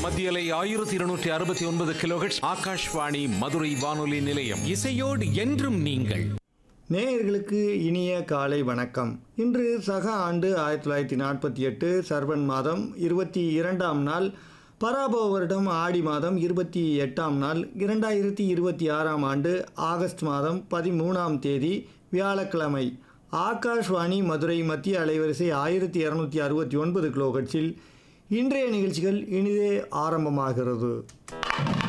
மத்தியலை ஆயிரத்தி இருநூற்றி அறுபத்தி ஒன்பது கிலோஹெட்ஸ் ஆகாஷ்வாணி மதுரை வானொலி நிலையம் இசையோடு என்றும் நீங்கள் நேயர்களுக்கு இனிய காலை வணக்கம் இன்று சக ஆண்டு ஆயிரத்தி தொள்ளாயிரத்தி நாற்பத்தி எட்டு சர்வன் மாதம் இருபத்தி இரண்டாம் நாள் பராபவ வருடம் ஆடி மாதம் இருபத்தி எட்டாம் நாள் இரண்டாயிரத்தி இருபத்தி ஆறாம் ஆண்டு ஆகஸ்ட் மாதம் பதிமூணாம் தேதி வியாழக்கிழமை ஆகாஷ்வாணி மதுரை மத்திய அலைவரிசை ஆயிரத்தி இரநூத்தி அறுபத்தி ஒன்பது கிலோஹெட்ஸில் இன்றைய நிகழ்ச்சிகள் இனிதே ஆரம்பமாகிறது